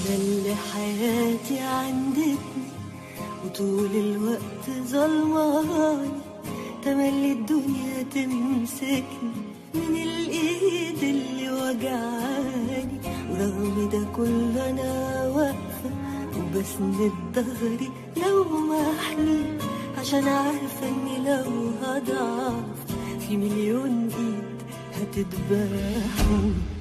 أنا اللي حياتي عندتني وطول الوقت ظلماني تملي الدنيا تمسكني من الإيد اللي وجعاني ورغم ده كله أنا واقفة وبسند ظهري لو محني عشان عارفة إني لو هضعف في مليون إيد هتذبحني